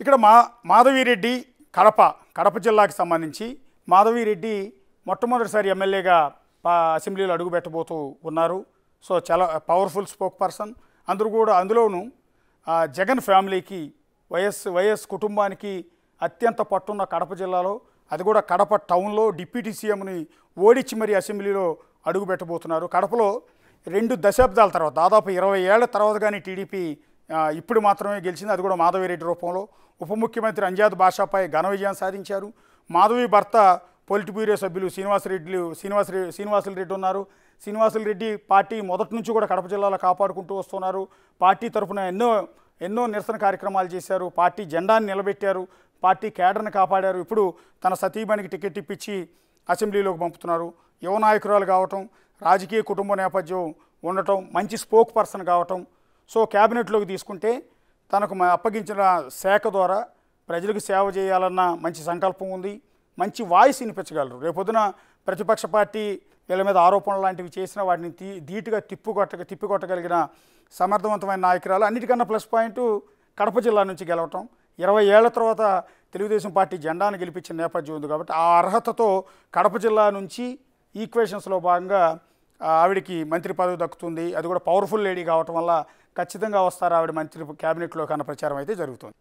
ఇక్కడ మా మాధవిరెడ్డి కడప కడప జిల్లాకి సంబంధించి మాధవిరెడ్డి మొట్టమొదటిసారి ఎమ్మెల్యేగా పా అసెంబ్లీలో అడుగుపెట్టబోతూ ఉన్నారు సో చాలా పవర్ఫుల్ స్పోక్ పర్సన్ అందరూ కూడా అందులోనూ ఆ, జగన్ ఫ్యామిలీకి వైఎస్ వైఎస్ కుటుంబానికి అత్యంత పట్టున్న కడప జిల్లాలో అది కూడా కడప టౌన్లో డిప్యూటీ సీఎంని ఓడించి మరి అసెంబ్లీలో అడుగు పెట్టబోతున్నారు కడపలో రెండు దశాబ్దాల తర్వాత దాదాపు ఇరవై ఏళ్ల తర్వాత కానీ టీడీపీ ఆ, ఇప్పుడు మాత్రమే గెలిచింది అది కూడా మాధవిరెడ్డి రూపంలో ఉప ముఖ్యమంత్రి అంజాద్ బాషాపై ఘన విజయం సాధించారు మాధవి భర్త పొలిట్ బ్యూరో సభ్యులు శ్రీనివాసరెడ్డిలు శ్రీనివాసరెడ్డి శ్రీనివాసులు రెడ్డి ఉన్నారు శ్రీనివాసులు రెడ్డి పార్టీ మొదటి నుంచి కూడా కడప జిల్లాలో కాపాడుకుంటూ వస్తున్నారు పార్టీ తరఫున ఎన్నో ఎన్నో నిరసన కార్యక్రమాలు చేశారు పార్టీ జెండాని నిలబెట్టారు పార్టీ కేడర్ని కాపాడారు ఇప్పుడు తన సతీమణికి టికెట్ ఇప్పించి అసెంబ్లీలోకి పంపుతున్నారు యువ నాయకురాలు కావటం రాజకీయ కుటుంబ నేపథ్యం ఉండటం మంచి స్పోక్ పర్సన్ కావటం సో క్యాబినెట్లోకి తీసుకుంటే తనకు మ- అప్పగించిన శాఖ ద్వారా ప్రజలకు సేవ చేయాలన్న మంచి సంకల్పం ఉంది మంచి వాయిస్ వినిపించగలరు రేపొద్దున ప్రతిపక్ష పార్టీ వీళ్ళ మీద ఆరోపణలు లాంటివి చేసినా వాటిని తీ ధీటుగా తిప్పుకొట్ట తిప్పికొట్టగలిగిన సమర్థవంతమైన నాయకురాలు అన్నిటికన్నా ప్లస్ పాయింట్ కడప జిల్లా నుంచి గెలవటం ఇరవై ఏళ్ల తర్వాత తెలుగుదేశం పార్టీ జెండాను గెలిపించిన నేపథ్యం ఉంది కాబట్టి ఆ అర్హతతో కడప జిల్లా నుంచి ఈక్వేషన్స్లో భాగంగా ఆ, ఆవిడికి మంత్రి పదవి దక్కుతుంది అది కూడా పవర్ఫుల్ లేడీ కావటం వల్ల ఖచ్చితంగా వస్తారు ఆవిడ మంత్రి క్యాబినెట్లో కన్నా ప్రచారం అయితే జరుగుతుంది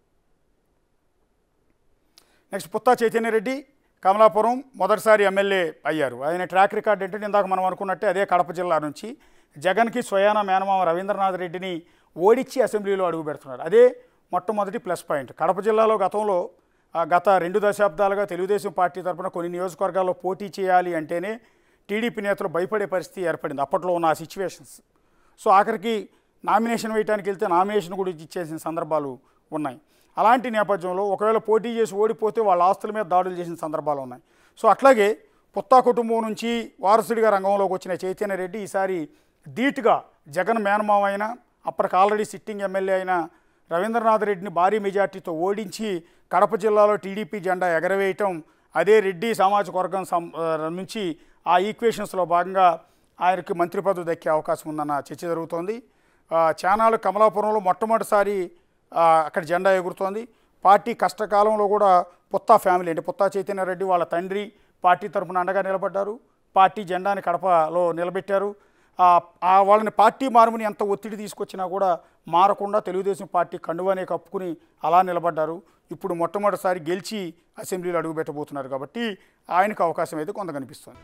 నెక్స్ట్ పుత్తా చైతన్యరెడ్డి కమలాపురం మొదటిసారి ఎమ్మెల్యే అయ్యారు ఆయన ట్రాక్ రికార్డ్ ఏంటంటే ఇందాక మనం అనుకున్నట్టే అదే కడప జిల్లా నుంచి జగన్కి స్వయాన మేనమామ రవీంద్రనాథ్ రెడ్డిని ఓడించి అసెంబ్లీలో అడుగు పెడుతున్నారు అదే మొట్టమొదటి ప్లస్ పాయింట్ కడప జిల్లాలో గతంలో ఆ, గత రెండు దశాబ్దాలుగా తెలుగుదేశం పార్టీ తరపున కొన్ని నియోజకవర్గాల్లో పోటీ చేయాలి అంటేనే టీడీపీ నేతలు భయపడే పరిస్థితి ఏర్పడింది అప్పట్లో ఉన్న ఆ సిచ్యువేషన్స్ సో ఆఖరికి నామినేషన్ వేయడానికి వెళ్తే నామినేషన్ కూడా ఇచ్చేసిన సందర్భాలు ఉన్నాయి అలాంటి నేపథ్యంలో ఒకవేళ పోటీ చేసి ఓడిపోతే వాళ్ళ ఆస్తుల మీద దాడులు చేసిన సందర్భాలు ఉన్నాయి సో అట్లాగే పుత్తా కుటుంబం నుంచి వారసుడిగా రంగంలోకి వచ్చిన చైతన్య రెడ్డి ఈసారి ధీటుగా జగన్ మేనమామ అయిన అప్పటికి ఆల్రెడీ సిట్టింగ్ ఎమ్మెల్యే అయిన రవీంద్రనాథ్ రెడ్డిని భారీ మెజార్టీతో ఓడించి కడప జిల్లాలో టీడీపీ జెండా ఎగరవేయటం అదే రెడ్డి సామాజిక వర్గం సం- ఆ, నుంచి ఆ ఈక్వేషన్స్లో భాగంగా ఆయనకి మంత్రి పదవి దక్కే అవకాశం ఉందన్న చర్చ జరుగుతోంది ఆ, చానాలు కమలాపురంలో మొట్టమొదటిసారి ఆ, అక్కడ జెండా ఎగురుతోంది పార్టీ కష్టకాలంలో కూడా పుత్తా ఫ్యామిలీ అంటే పుత్తా చైతన్య రెడ్డి వాళ్ళ తండ్రి పార్టీ తరఫున అండగా నిలబడ్డారు పార్టీ జెండాని కడపలో నిలబెట్టారు ఆ, ఆ వాళ్ళని పార్టీ మారుమని ఎంత ఒత్తిడి తీసుకొచ్చినా కూడా మారకుండా తెలుగుదేశం పార్టీ కండువానే కప్పుకుని అలా నిలబడ్డారు ఇప్పుడు మొట్టమొదటిసారి గెలిచి అసెంబ్లీలో అడుగుపెట్టబోతున్నారు కాబట్టి ఆయనకు అవకాశం అయితే కొంత కనిపిస్తుంది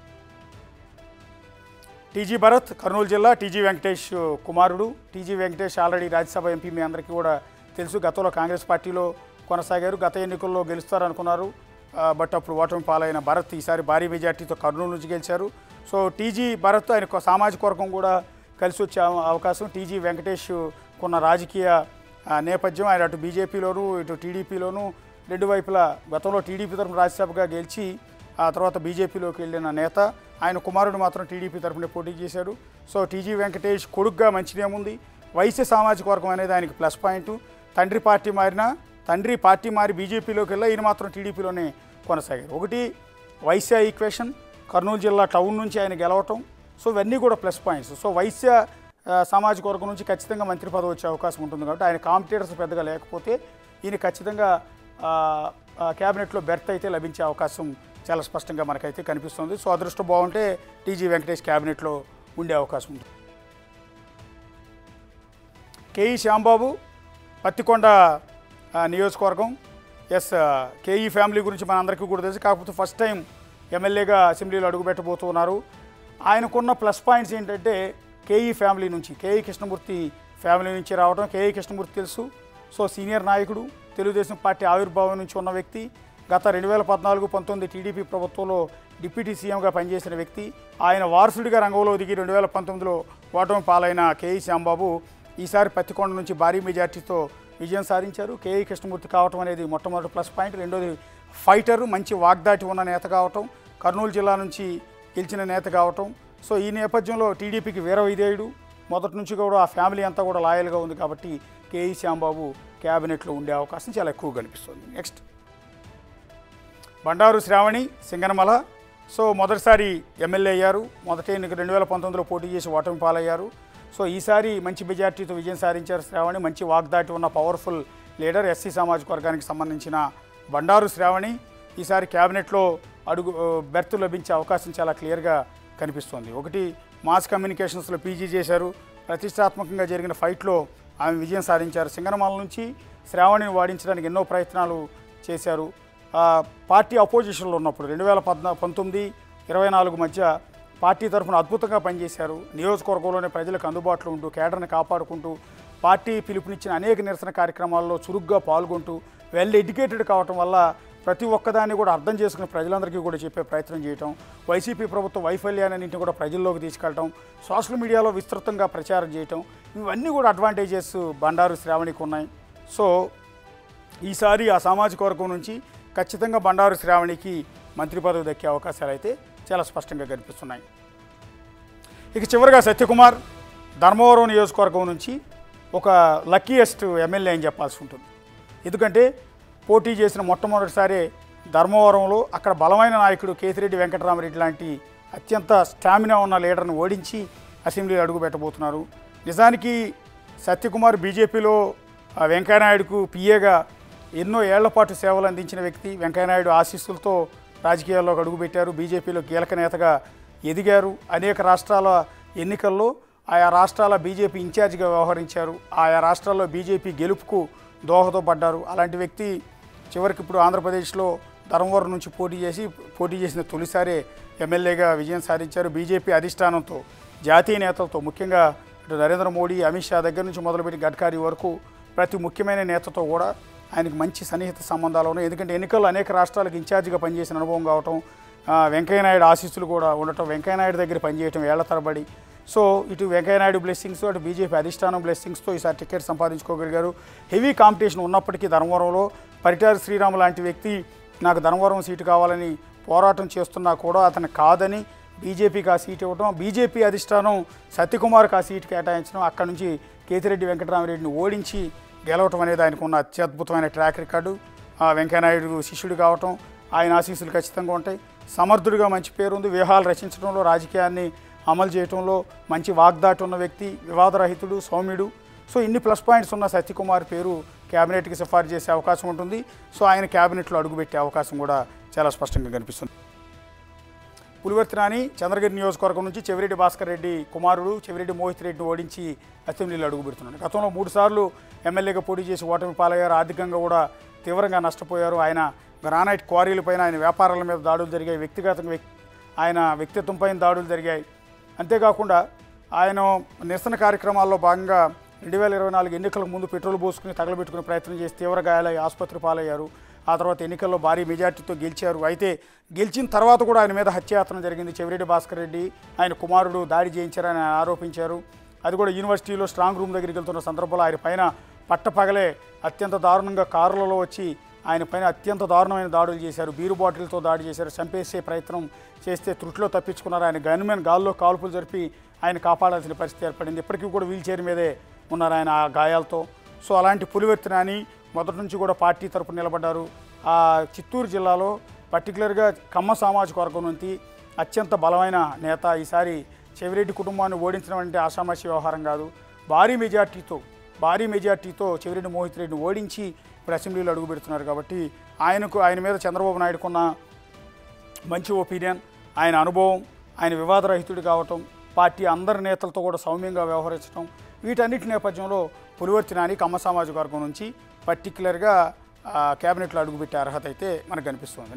టీజీ భరత్ కర్నూలు జిల్లా టీజీ వెంకటేష్ కుమారుడు టీజీ వెంకటేష్ ఆల్రెడీ రాజ్యసభ ఎంపీ మీ అందరికీ కూడా తెలుసు గతంలో కాంగ్రెస్ పార్టీలో కొనసాగారు గత ఎన్నికల్లో గెలుస్తారనుకున్నారు ఆ, బట్ అప్పుడు ఓటమి పాలైన భరత్ ఈసారి భారీ మెజార్టీతో కర్నూలు నుంచి గెలిచారు సో టీజీ భరత్ ఆయన ఒక సామాజిక వర్గం కూడా కలిసి వచ్చే అవ- అవకాశం టీజీ వెంకటేష్ కొన్న రాజకీయ ఆ, నేపథ్యం ఆయన అటు బీజేపీలోను ఇటు టీడీపీలోను రెండు వైపులా గతంలో టీడీపీ తరఫున రాజ్యసభగా గెలిచి ఆ తర్వాత బీజేపీలోకి వెళ్ళిన నేత ఆయన కుమారుడు మాత్రం టీడీపీ తరఫున పోటీ చేశారు సో టీజీ వెంకటేష్ కొడుగ్గా మంచిదేముంది వైశ్య సామాజిక వర్గం అనేది ఆయనకి ప్లస్ పాయింట్ తండ్రి పార్టీ మారినా తండ్రి పార్టీ మారి బీజేపీలోకి వెళ్ళి ఈయన మాత్రం టీడీపీలోనే కొనసాగారు ఒకటి వైశ్య ఈక్వేషన్ కర్నూలు జిల్లా టౌన్ నుంచి ఆయన గెలవటం సో ఇవన్నీ కూడా ప్లస్ పాయింట్స్ సో వైశ్య ఆ, సామాజిక వర్గం నుంచి ఖచ్చితంగా మంత్రి పదవి వచ్చే అవకాశం ఉంటుంది కాబట్టి ఆయన కాంపిటేటర్స్ పెద్దగా లేకపోతే ఈయన ఖచ్చితంగా ఆ, ఆ, క్యాబినెట్లో బెర్త్ అయితే లభించే అవకాశం చాలా స్పష్టంగా మనకైతే కనిపిస్తుంది సో అదృష్టం బాగుంటే టీజీ వెంకటేష్ క్యాబినెట్లో ఉండే అవకాశం ఉంది కేఈ శ్యాంబాబు పత్తికొండ ఆ, నియోజకవర్గం ఎస్ కేఈ ఫ్యామిలీ గురించి మన అందరికీ కూడా తెలుసు కాకపోతే ఫస్ట్ టైం ఎమ్మెల్యేగా అసెంబ్లీలో అడుగుపెట్టబోతున్నారు ఆయనకున్న ప్లస్ పాయింట్స్ ఏంటంటే కేఈ ఫ్యామిలీ నుంచి కేఈ కృష్ణమూర్తి ఫ్యామిలీ నుంచి రావడం కేఈ కృష్ణమూర్తి తెలుసు సో సీనియర్ నాయకుడు తెలుగుదేశం పార్టీ ఆవిర్భావం నుంచి ఉన్న వ్యక్తి గత రెండు వేల పద్నాలుగు పంతొమ్మిది టీడీపీ ప్రభుత్వంలో డిప్యూటీ సీఎంగా పనిచేసిన వ్యక్తి ఆయన వారసుడిగా రంగంలో దిగి రెండు వేల పంతొమ్మిదిలో ఓటమి పాలైన కేఈ శ్యాంబాబు ఈసారి పత్తికొండ నుంచి భారీ మెజార్టీతో విజయం సాధించారు కేఈ కృష్ణమూర్తి కావటం అనేది మొట్టమొదటి ప్లస్ పాయింట్ రెండోది ఫైటర్ మంచి వాగ్దాటి ఉన్న నేత కావటం కర్నూలు జిల్లా నుంచి గెలిచిన నేత కావటం సో ఈ నేపథ్యంలో టీడీపీకి వీర విధేయుడు మొదటి నుంచి కూడా ఆ ఫ్యామిలీ అంతా కూడా లాయల్గా ఉంది కాబట్టి కేఈ శ్యాంబాబు క్యాబినెట్లో ఉండే అవకాశం చాలా ఎక్కువ కనిపిస్తుంది నెక్స్ట్ బండారు శ్రావణి సింగనమల సో మొదటిసారి ఎమ్మెల్యే అయ్యారు మొదటి ఎన్నిక రెండు వేల పంతొమ్మిదిలో పోటీ చేసి ఓటమి పాలయ్యారు సో ఈసారి మంచి మెజార్టీతో విజయం సాధించారు శ్రావణి మంచి వాగ్దాటి ఉన్న పవర్ఫుల్ లీడర్ ఎస్సీ సామాజిక వర్గానికి సంబంధించిన బండారు శ్రావణి ఈసారి క్యాబినెట్లో అడుగు బెర్త్ లభించే అవకాశం చాలా క్లియర్గా కనిపిస్తోంది ఒకటి మాస్ కమ్యూనికేషన్స్లో పీజీ చేశారు ప్రతిష్టాత్మకంగా జరిగిన ఫైట్లో ఆమె విజయం సాధించారు సింగనమాల నుంచి శ్రావణిని వాడించడానికి ఎన్నో ప్రయత్నాలు చేశారు ఆ, పార్టీ అపోజిషన్లో ఉన్నప్పుడు రెండు వేల పద్నా పంతొమ్మిది ఇరవై నాలుగు మధ్య పార్టీ తరఫున అద్భుతంగా పనిచేశారు నియోజకవర్గంలోనే ప్రజలకు అందుబాటులో ఉంటూ కేడర్ని కాపాడుకుంటూ పార్టీ పిలుపునిచ్చిన అనేక నిరసన కార్యక్రమాల్లో చురుగ్గా పాల్గొంటూ వెల్ ఎడ్యుకేటెడ్ కావటం వల్ల ప్రతి ఒక్కదాన్ని కూడా అర్థం చేసుకుని ప్రజలందరికీ కూడా చెప్పే ప్రయత్నం చేయటం వైసీపీ ప్రభుత్వ వైఫల్యాన్నింటిని కూడా ప్రజల్లోకి తీసుకెళ్ళటం సోషల్ మీడియాలో విస్తృతంగా ప్రచారం చేయటం ఇవన్నీ కూడా అడ్వాంటేజెస్ బండారు శ్రావణికి ఉన్నాయి సో ఈసారి ఆ సామాజిక వర్గం నుంచి ఖచ్చితంగా బండారు శ్రావణికి మంత్రి పదవి దక్కే అవకాశాలు అయితే చాలా స్పష్టంగా కనిపిస్తున్నాయి ఇక చివరిగా సత్యకుమార్ ధర్మవరం నియోజకవర్గం నుంచి ఒక లక్కీయెస్ట్ ఎమ్మెల్యే అని చెప్పాల్సి ఉంటుంది ఎందుకంటే పోటీ చేసిన మొట్టమొదటిసారి ధర్మవరంలో అక్కడ బలమైన నాయకుడు కేతిరెడ్డి వెంకటరామరెడ్డి లాంటి అత్యంత స్టామినా ఉన్న లీడర్ని ఓడించి అసెంబ్లీలో అడుగు పెట్టబోతున్నారు నిజానికి సత్యకుమార్ బీజేపీలో ఆ, వెంకయ్యనాయుడుకు పిఏగా ఎన్నో ఏళ్ల పాటు సేవలు అందించిన వ్యక్తి వెంకయ్యనాయుడు ఆశీస్సులతో రాజకీయాల్లోకి అడుగుపెట్టారు బీజేపీలో కీలక నేతగా ఎదిగారు అనేక రాష్ట్రాల ఎన్నికల్లో ఆయా రాష్ట్రాల బీజేపీ ఇన్ఛార్జిగా వ్యవహరించారు ఆయా రాష్ట్రాల్లో బీజేపీ గెలుపుకు దోహదపడ్డారు అలాంటి వ్యక్తి చివరికి ఇప్పుడు ఆంధ్రప్రదేశ్లో ధర్మవరం నుంచి పోటీ చేసి పోటీ చేసిన తొలిసారే ఎమ్మెల్యేగా విజయం సాధించారు బీజేపీ అధిష్టానంతో జాతీయ నేతలతో ముఖ్యంగా ఇటు నరేంద్ర మోడీ అమిత్ షా దగ్గర నుంచి మొదలుపెట్టి గడ్కరీ వరకు ప్రతి ముఖ్యమైన నేతతో కూడా ఆయనకు మంచి సన్నిహిత సంబంధాలు ఉన్నాయి ఎందుకంటే ఎన్నికల్లో అనేక రాష్ట్రాలకు ఇన్ఛార్జిగా పనిచేసిన అనుభవం కావటం ఆ, వెంకయ్యనాయుడు ఆశీస్సులు కూడా ఉండటం వెంకయ్యనాయుడు దగ్గర పనిచేయటం ఏళ్ల తరబడి సో ఇటు వెంకయ్యనాయుడు బ్లెస్సింగ్స్ అటు బీజేపీ అధిష్టానం బ్లెస్సింగ్స్తో ఈసారి టికెట్ సంపాదించుకోగలిగారు హెవీ కాంపిటీషన్ ఉన్నప్పటికీ ధర్మవరంలో పరిటారి శ్రీరామ్ లాంటి వ్యక్తి నాకు ధర్మవరం సీటు కావాలని పోరాటం చేస్తున్నా కూడా అతను కాదని బీజేపీకి ఆ సీట్ ఇవ్వడం బీజేపీ అధిష్టానం సత్యకుమార్కి ఆ సీటు కేటాయించడం అక్కడ నుంచి కేతిరెడ్డి వెంకటరామరెడ్డిని ఓడించి గెలవటం అనేది ఆయనకు ఉన్న అత్యద్భుతమైన ట్రాక్ రికార్డు ఆ వెంకయ్యనాయుడు శిష్యుడు కావటం ఆయన ఆశీస్సులు ఖచ్చితంగా ఉంటాయి సమర్థుడిగా మంచి పేరు ఉంది వ్యూహాలు రచించడంలో రాజకీయాన్ని అమలు చేయడంలో మంచి వాగ్దాటి ఉన్న వ్యక్తి వివాదరహితుడు సౌమ్యుడు సో ఇన్ని ప్లస్ పాయింట్స్ ఉన్న సత్యకుమార్ పేరు క్యాబినెట్కి సిఫార్సు చేసే అవకాశం ఉంటుంది సో ఆయన క్యాబినెట్లో అడుగుపెట్టే అవకాశం కూడా చాలా స్పష్టంగా కనిపిస్తుంది పులివర్తి రాణి చంద్రగిరి నియోజకవర్గం నుంచి చెవిరెడ్డి భాస్కర్ రెడ్డి కుమారుడు చెవిరెడ్డి మోహిత్ రెడ్డిని ఓడించి అసెంబ్లీలో అడుగుపెడుతున్నాడు గతంలో మూడుసార్లు ఎమ్మెల్యేగా పోటీ చేసి ఓటమి పాలయ్యారు ఆర్థికంగా కూడా తీవ్రంగా నష్టపోయారు ఆయన గ్రానైట్ క్వారీలపైన ఆయన వ్యాపారాల మీద దాడులు జరిగాయి వ్యక్తిగతంగా వ్యక్- ఆయన వ్యక్తిత్వంపైన దాడులు జరిగాయి అంతేకాకుండా ఆయన నిరసన కార్యక్రమాల్లో భాగంగా రెండు వేల ఇరవై నాలుగు ఎన్నికలకు ముందు పెట్రోల్ పోసుకుని తగలబెట్టుకునే ప్రయత్నం చేసి తీవ్ర గాయాలై ఆసుపత్రి పాలయ్యారు ఆ తర్వాత ఎన్నికల్లో భారీ మెజార్టీతో గెలిచారు అయితే గెలిచిన తర్వాత కూడా ఆయన మీద హత్యాయత్నం జరిగింది చెవిరెడ్డి భాస్కర్ రెడ్డి ఆయన కుమారుడు దాడి చేయించారని ఆయన ఆరోపించారు అది కూడా యూనివర్సిటీలో స్ట్రాంగ్ రూమ్ దగ్గరికి వెళ్తున్న సందర్భంలో ఆయన పైన పట్టపగలే అత్యంత దారుణంగా కారులలో వచ్చి ఆయన పైన అత్యంత దారుణమైన దాడులు చేశారు బీరు బాటిల్తో దాడి చేశారు చంపేసే ప్రయత్నం చేస్తే త్రుట్లో తప్పించుకున్నారు ఆయన గన్మెన్ గాల్లో కాల్పులు జరిపి ఆయన కాపాడాల్సిన పరిస్థితి ఏర్పడింది ఇప్పటికీ కూడా వీల్ చైర్ మీదే ఉన్నారు ఆయన ఆ గాయాలతో సో అలాంటి పులివర్తి నాని మొదటి నుంచి కూడా పార్టీ తరపున నిలబడ్డారు ఆ చిత్తూరు జిల్లాలో పర్టికులర్గా కమ్మ సామాజిక వర్గం నుంచి అత్యంత బలమైన నేత ఈసారి చెవిరెడ్డి కుటుంబాన్ని ఓడించడం అంటే ఆషామాషి వ్యవహారం కాదు భారీ మెజార్టీతో భారీ మెజార్టీతో చెవిరెడ్డి మోహిత్ రెడ్డిని ఓడించి ఇప్పుడు అసెంబ్లీలో అడుగు పెడుతున్నారు కాబట్టి ఆయనకు ఆయన మీద చంద్రబాబు నాయుడుకున్న మంచి ఒపీనియన్ ఆయన అనుభవం ఆయన వివాదరహితుడు కావటం పార్టీ అందరి నేతలతో కూడా సౌమ్యంగా వ్యవహరించడం వీటన్నిటి నేపథ్యంలో పులివర్తి నాని కమ్మ సామాజిక వర్గం నుంచి పర్టికులర్గా క్యాబినెట్లో అడుగుపెట్టే అర్హత అయితే మనకు కనిపిస్తుంది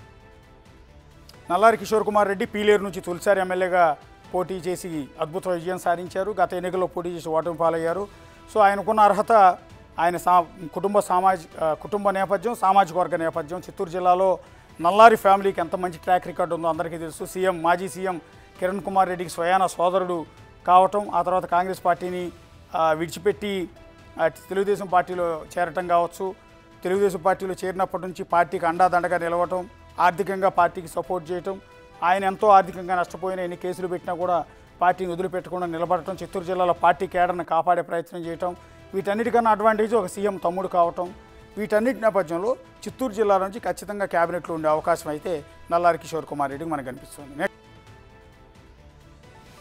నల్లారి కిషోర్ కుమార్ రెడ్డి పీలేరు నుంచి తొలిసారి ఎమ్మెల్యేగా పోటీ చేసి అద్భుత విజయం సాధించారు గత ఎన్నికల్లో పోటీ చేసి ఓటమి పాలయ్యారు సో ఆయనకున్న అర్హత ఆయన సా కుటుంబ సామాజిక ఆ, కుటుంబ నేపథ్యం సామాజిక వర్గ నేపథ్యం చిత్తూరు జిల్లాలో నల్లారి ఫ్యామిలీకి ఎంత మంచి ట్రాక్ రికార్డు ఉందో అందరికీ తెలుసు సీఎం మాజీ సీఎం కిరణ్ కుమార్ రెడ్డికి స్వయాన సోదరుడు కావటం ఆ తర్వాత కాంగ్రెస్ పార్టీని ఆ, విడిచిపెట్టి ఆ, తెలుగుదేశం పార్టీలో చేరటం కావచ్చు తెలుగుదేశం పార్టీలో చేరినప్పటి నుంచి పార్టీకి అండాదండగా నిలవటం ఆర్థికంగా పార్టీకి సపోర్ట్ చేయటం ఆయన ఎంతో ఆర్థికంగా నష్టపోయిన ఎన్ని కేసులు పెట్టినా కూడా పార్టీని వదిలిపెట్టకుండా నిలబడటం చిత్తూరు జిల్లాలో పార్టీ కేడర్ని కాపాడే ప్రయత్నం చేయటం వీటన్నిటికన్నా అడ్వాంటేజ్ ఒక సీఎం తమ్ముడు కావటం వీటన్నిటి నేపథ్యంలో చిత్తూరు జిల్లా నుంచి ఖచ్చితంగా క్యాబినెట్లో ఉండే అవకాశం అయితే నల్లారి కిషోర్ కుమార్ రెడ్డికి మనకు కనిపిస్తుంది next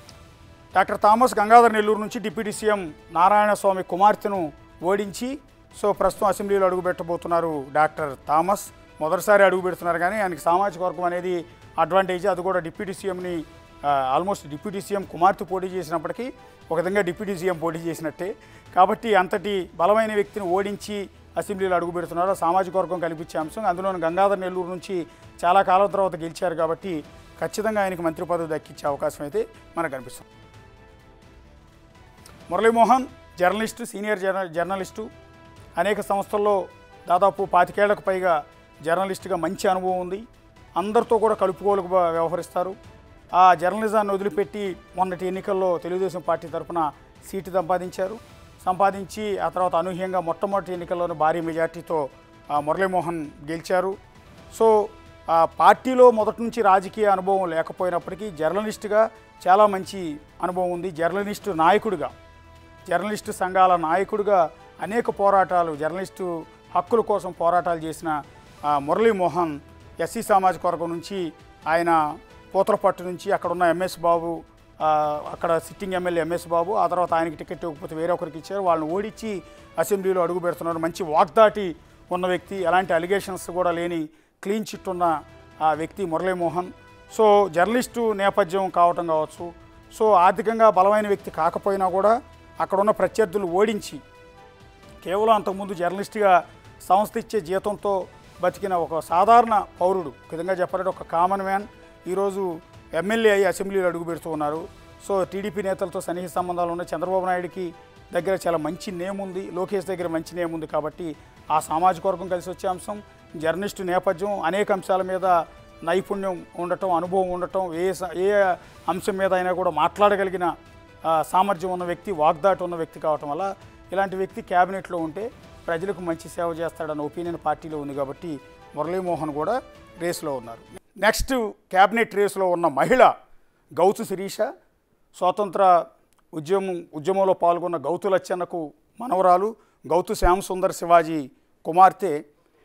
doctor Thomas Gangadhar Nellore నుంచి డిప్యూటీ సీఎం నారాయణ స్వామి కుమార్తెను ఓడించి సో ప్రస్తుతం అసెంబ్లీలో అడుగుపెట్టబోతున్నారు డాక్టర్ థామస్ మొదటిసారి అడుగు పెడుతున్నారు కానీ ఆయనకి సామాజిక వర్గం అనేది అడ్వాంటేజ్ అది కూడా డిప్యూటీ సీఎంని ఆల్మోస్ట్ డిప్యూటీ సీఎం కుమార్తె పోటీ చేసినప్పటికీ ఒక విధంగా డిప్యూటీ సీఎం పోటీ చేసినట్టే కాబట్టి అంతటి బలమైన వ్యక్తిని ఓడించి అసెంబ్లీలో అడుగు పెడుతున్నారు సామాజిక వర్గం కల్పించే అంశం అందులో గంగాధర్ నెల్లూరు నుంచి చాలా కాలం తర్వాత గెలిచారు కాబట్టి ఖచ్చితంగా ఆయనకి మంత్రి పదవి దక్కించే అవకాశం అయితే మనకు కనిపిస్తుంది మురళీమోహన్ జర్నలిస్టు సీనియర్ జర్న జర్నలిస్టు అనేక సంస్థల్లో దాదాపు పాతికేళ్లకు పైగా జర్నలిస్టుగా మంచి అనుభవం ఉంది అందరితో కూడా కలుపుకోలుకు వ్యవహరిస్తారు ఆ జర్నలిజాన్ని వదిలిపెట్టి మొన్నటి ఎన్నికల్లో తెలుగుదేశం పార్టీ తరఫున సీటు సంపాదించారు సంపాదించి ఆ తర్వాత అనూహ్యంగా మొట్టమొదటి ఎన్నికల్లోనే భారీ మెజార్టీతో ఆ, మురళీమోహన్ గెలిచారు సో ఆ పార్టీలో మొదటి నుంచి రాజకీయ అనుభవం లేకపోయినప్పటికీ జర్నలిస్టుగా చాలా మంచి అనుభవం ఉంది జర్నలిస్టు నాయకుడిగా జర్నలిస్టు సంఘాల నాయకుడిగా అనేక పోరాటాలు జర్నలిస్టు హక్కుల కోసం పోరాటాలు చేసిన ఆ, మురళీమోహన్ ఎస్సీ సామాజిక వర్గం నుంచి ఆయన పూతలపట్టు నుంచి అక్కడ ఉన్న ఎంఎస్ బాబు ఆ, అక్కడ సిట్టింగ్ ఎమ్మెల్యే ఎంఎస్ బాబు ఆ తర్వాత ఆయనకి టికెట్ ఇవ్వకపోతే వేరే ఒకరికి ఇచ్చారు వాళ్ళని ఓడించి అసెంబ్లీలో అడుగు పెడుతున్నారు మంచి వాగ్దాటి ఉన్న వ్యక్తి ఎలాంటి అలిగేషన్స్ కూడా లేని క్లీన్ చిట్ ఉన్న ఆ వ్యక్తి మురళీమోహన్ సో జర్నలిస్టు నేపథ్యం కావటం కావచ్చు సో ఆర్థికంగా బలమైన వ్యక్తి కాకపోయినా కూడా అక్కడ ఉన్న ప్రత్యర్థులు ఓడించి కేవలం అంతకుముందు జర్నలిస్ట్గా సంస్థ ఇచ్చే జీతంతో బతికిన ఒక సాధారణ పౌరుడు ఒక విధంగా చెప్పాలంటే ఒక కామన్ మ్యాన్ ఈరోజు ఎమ్మెల్యే అయ్యి అసెంబ్లీలో అడుగు పెడుతూ ఉన్నారు సో టీడీపీ నేతలతో సన్నిహిత సంబంధాలు ఉన్నాయి చంద్రబాబు నాయుడికి దగ్గర చాలా మంచి నేమ్ ఉంది లోకేష్ దగ్గర మంచి నేమ్ ఉంది కాబట్టి ఆ సామాజిక వర్గం కలిసి వచ్చే అంశం జర్నలిస్టు నేపథ్యం అనేక అంశాల మీద నైపుణ్యం ఉండటం అనుభవం ఉండటం ఏ స- ఏ అంశం మీద అయినా కూడా మాట్లాడగలిగిన ఆ, సామర్థ్యం ఉన్న వ్యక్తి వాగ్దాటి ఉన్న వ్యక్తి కావటం వల్ల ఇలాంటి వ్యక్తి క్యాబినెట్లో ఉంటే ప్రజలకు మంచి సేవ చేస్తాడన్న ఒపీనియన్ పార్టీలో ఉంది కాబట్టి మురళీమోహన్ కూడా రేసులో ఉన్నారు నెక్స్ట్ క్యాబినెట్ రేసులో ఉన్న మహిళ గౌతు శిరీష స్వాతంత్ర ఉద్యమం ఉద్యమంలో పాల్గొన్న గౌతు లచ్చన్నకు మనవరాలు గౌతు శ్యామ్ సుందర్ శివాజీ కుమార్తె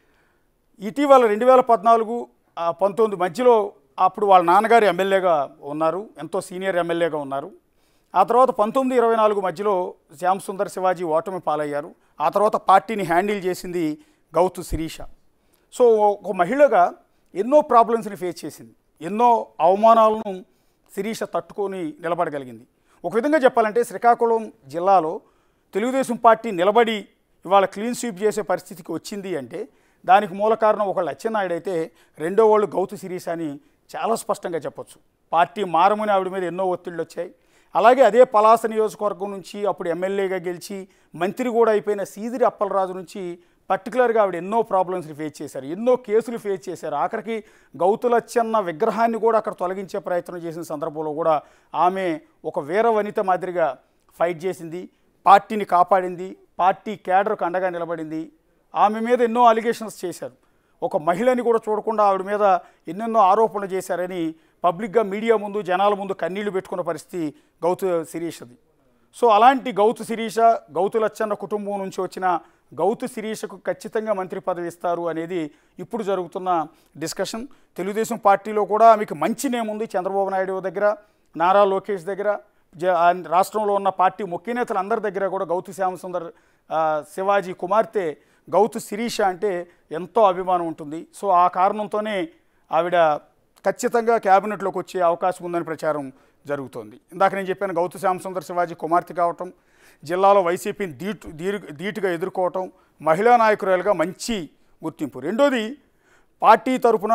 ఇటీవల రెండు వేల పద్నాలుగు ఆ, పంతొమ్మిది మధ్యలో అప్పుడు వాళ్ళ నాన్నగారు ఎమ్మెల్యేగా ఉన్నారు ఎంతో సీనియర్ ఎమ్మెల్యేగా ఉన్నారు ఆ తర్వాత పంతొమ్మిది ఇరవై నాలుగు మధ్యలో శ్యామ్ సుందర్ శివాజీ ఓటమి పాలయ్యారు ఆ తర్వాత పార్టీని హ్యాండిల్ చేసింది గౌతు శిరీష సో ఒక మహిళగా ఎన్నో ప్రాబ్లమ్స్ని ఫేస్ చేసింది ఎన్నో అవమానాలను శిరీష తట్టుకొని నిలబడగలిగింది ఒక విధంగా చెప్పాలంటే శ్రీకాకుళం జిల్లాలో తెలుగుదేశం పార్టీ నిలబడి ఇవాళ క్లీన్ స్వీప్ చేసే పరిస్థితికి వచ్చింది అంటే దానికి మూల కారణం ఒక లచ్చెన్నాయుడు అయితే రెండో వాళ్ళు గౌతు శిరీష అని చాలా స్పష్టంగా చెప్పొచ్చు పార్టీ మారమని ఆవిడ మీద ఎన్నో ఒత్తిళ్ళు వచ్చాయి అలాగే అదే పలాస నియోజకవర్గం నుంచి అప్పుడు ఎమ్మెల్యేగా గెలిచి మంత్రి కూడా అయిపోయిన సీదిరి అప్పలరాజు నుంచి పర్టికులర్గా ఆవిడ ఎన్నో ప్రాబ్లమ్స్ని ఫేస్ చేశారు ఎన్నో కేసులు ఫేస్ చేశారు ఆఖరికి గౌతులచ్చన్న విగ్రహాన్ని కూడా అక్కడ తొలగించే ప్రయత్నం చేసిన సందర్భంలో కూడా ఆమె ఒక వీర వనిత మాదిరిగా ఫైట్ చేసింది పార్టీని కాపాడింది పార్టీ కేడర్కు అండగా నిలబడింది ఆమె మీద ఎన్నో అలిగేషన్స్ చేశారు ఒక మహిళని కూడా చూడకుండా ఆవిడ మీద ఎన్నెన్నో ఆరోపణలు చేశారని పబ్లిక్గా మీడియా ముందు జనాల ముందు కన్నీళ్లు పెట్టుకున్న పరిస్థితి గౌతు శిరీషది సో అలాంటి గౌతు శిరీష గౌతు లచ్చన్న కుటుంబం నుంచి వచ్చిన గౌతు శిరీషకు ఖచ్చితంగా మంత్రి పదవి ఇస్తారు అనేది ఇప్పుడు జరుగుతున్న డిస్కషన్ తెలుగుదేశం పార్టీలో కూడా ఆమెకు మంచి నేమ్ ఉంది చంద్రబాబు నాయుడు దగ్గర నారా లోకేష్ దగ్గర జ ఆ రాష్ట్రంలో ఉన్న పార్టీ ముఖ్య నేతలందరి దగ్గర కూడా గౌతు శ్యామసుందర్ ఆ, శివాజీ కుమార్తె గౌతు శిరీష అంటే ఎంతో అభిమానం ఉంటుంది సో ఆ కారణంతోనే ఆవిడ ఖచ్చితంగా క్యాబినెట్లోకి వచ్చే అవకాశం ఉందని ప్రచారం జరుగుతోంది ఇందాక నేను చెప్పాను గౌతు శ్యామసుందర్ శివాజీ కుమార్తె కావటం జిల్లాలో వైసీపీని దీటు దీరు ధీటుగా ఎదుర్కోవటం మహిళా నాయకురాలుగా మంచి గుర్తింపు రెండోది పార్టీ తరపున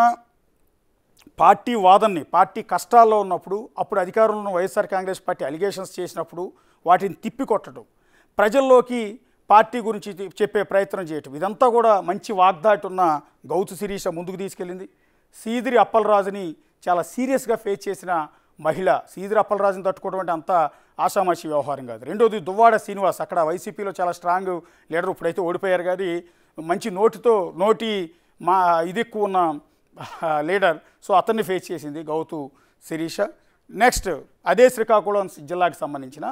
పార్టీ వాదనని పార్టీ కష్టాల్లో ఉన్నప్పుడు అప్పుడు అధికారంలో ఉన్న వైఎస్ఆర్ కాంగ్రెస్ పార్టీ అలిగేషన్స్ చేసినప్పుడు వాటిని తిప్పికొట్టడం ప్రజల్లోకి పార్టీ గురించి తి- చెప్పే ప్రయత్నం చేయటం ఇదంతా కూడా మంచి వాగ్దాటి ఉన్న గౌతు శిరీష ముందుకు తీసుకెళ్ళింది సీదిరి అప్పలరాజుని చాలా సీరియస్గా ఫేస్ చేసిన మహిళ సీదిరి అప్పలరాజుని తట్టుకోవడం అంటే అంత ఆషామాషి వ్యవహారం కాదు రెండోది దువ్వాడ శ్రీనివాస్ అక్కడ వైసీపీలో చాలా స్ట్రాంగ్ లీడర్ ఇప్పుడైతే ఓడిపోయారు కానీ మంచి నోటితో నోటి మా ఇది ఎక్కువ ఉన్న లీడర్ సో అతన్ని ఫేస్ చేసింది గౌతు శిరీష నెక్స్ట్ అదే శ్రీకాకుళం జిల్లాకి సంబంధించిన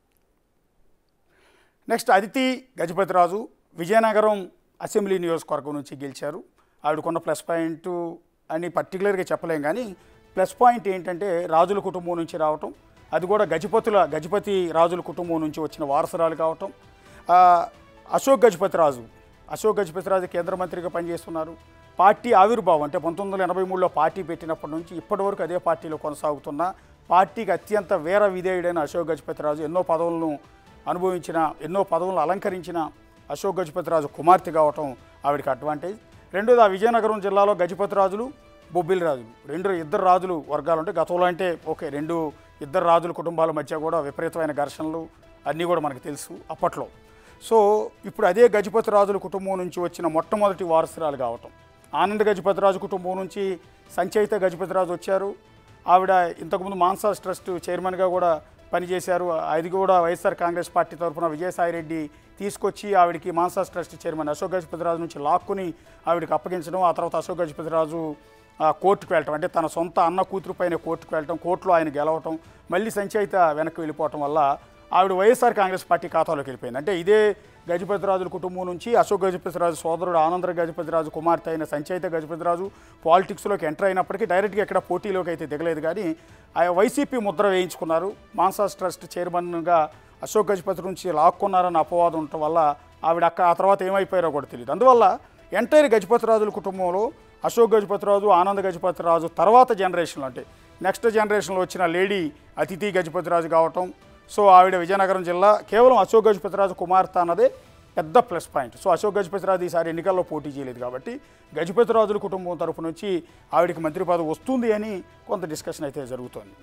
నెక్స్ట్ అదితి గజపతిరాజు విజయనగరం అసెంబ్లీ నియోజకవర్గం నుంచి గెలిచారు ఆవిడకున్న ప్లస్ పాయింట్ అని పర్టికులర్గా చెప్పలేం కానీ ప్లస్ పాయింట్ ఏంటంటే రాజుల కుటుంబం నుంచి రావటం అది కూడా గజపతుల గజపతి రాజుల కుటుంబం నుంచి వచ్చిన వారసురాలు కావటం ఆ, అశోక్ గజపతిరాజు అశోక్ గజపతిరాజు కేంద్ర మంత్రిగా పనిచేస్తున్నారు పార్టీ ఆవిర్భావం అంటే పంతొమ్మిది వందల ఎనభై మూడులో పార్టీ పెట్టినప్పటి నుంచి ఇప్పటి వరకు అదే పార్టీలో కొనసాగుతున్న పార్టీకి అత్యంత వీర విధేయుడైన అశోక్ గజపతిరాజు ఎన్నో పదవులను అనుభవించిన ఎన్నో పదవులను అలంకరించిన అశోక్ గజపతిరాజు కుమార్తె కావటం ఆవిడకి అడ్వాంటేజ్ రెండోది ఆ విజయనగరం జిల్లాలో గజపతిరాజులు బొబ్బిలి రాజులు రెండు ఇద్దరు రాజులు వర్గాలు ఉంటాయి గతంలో అంటే ఓకే రెండు ఇద్దరు రాజుల కుటుంబాల మధ్య కూడా విపరీతమైన ఘర్షణలు అన్నీ కూడా మనకు తెలుసు అప్పట్లో సో ఇప్పుడు అదే గజపతి రాజుల కుటుంబం నుంచి వచ్చిన మొట్టమొదటి వారసురాలు కావటం ఆనంద గజపతిరాజు కుటుంబం నుంచి సంచయిత గజపతిరాజు వచ్చారు ఆవిడ ఇంతకుముందు మాన్సాస్ ట్రస్ట్ చైర్మన్గా కూడా పనిచేశారు అది కూడా వైఎస్ఆర్ కాంగ్రెస్ పార్టీ తరఫున విజయసాయిరెడ్డి తీసుకొచ్చి ఆవిడకి మాన్సాస్ ట్రస్ట్ చైర్మన్ అశోక్ గజపతిరాజు నుంచి లాక్కుని ఆవిడకి అప్పగించడం ఆ తర్వాత అశోక్ గజపతిరాజు ఆ, కోర్టుకు వెళ్ళటం అంటే తన సొంత అన్న కూతురు పైన కోర్టుకు వెళ్ళటం కోర్టులో ఆయన గెలవటం మళ్ళీ సంచయిత వెనక్కి వెళ్ళిపోవటం వల్ల ఆవిడ వైఎస్ఆర్ కాంగ్రెస్ పార్టీ ఖాతాలోకి వెళ్ళిపోయింది అంటే ఇదే గజపతిరాజుల కుటుంబం నుంచి అశోక్ గజపతిరాజు సోదరుడు ఆనందర గజపతిరాజు కుమార్తె అయిన సంచయిత గజపతిరాజు పాలిటిక్స్లోకి ఎంటర్ అయినప్పటికీ డైరెక్ట్గా ఎక్కడ పోటీలోకి అయితే దిగలేదు కానీ ఆ వైసీపీ ముద్ర వేయించుకున్నారు మాన్సాస్ ట్రస్ట్ చైర్మన్గా అశోక్ గజపతి నుంచి లాక్కున్నారన్న అపవాదం ఉండటం వల్ల ఆవిడ అక్క ఆ తర్వాత ఏమైపోయారో కూడా తెలియదు అందువల్ల ఎంటైర్ గజపతిరాజుల కుటుంబంలో అశోక్ గజపతిరాజు ఆనంద గజపతిరాజు తర్వాత జనరేషన్లో అంటే నెక్స్ట్ జనరేషన్లో వచ్చిన లేడీ అతిథి గజపతిరాజు కావటం సో ఆవిడ విజయనగరం జిల్లా కేవలం అశోక్ గజపతిరాజు కుమార్తె అన్నదే పెద్ద plus point so Ashok Gajapathiraju ఈసారి ఎన్నికల్లో పోటీ చేయలేదు కాబట్టి గజపతిరాజుల కుటుంబం తరపు నుంచి ఆవిడకి మంత్రి పదవి వస్తుంది అని కొంత డిస్కషన్ అయితే జరుగుతోంది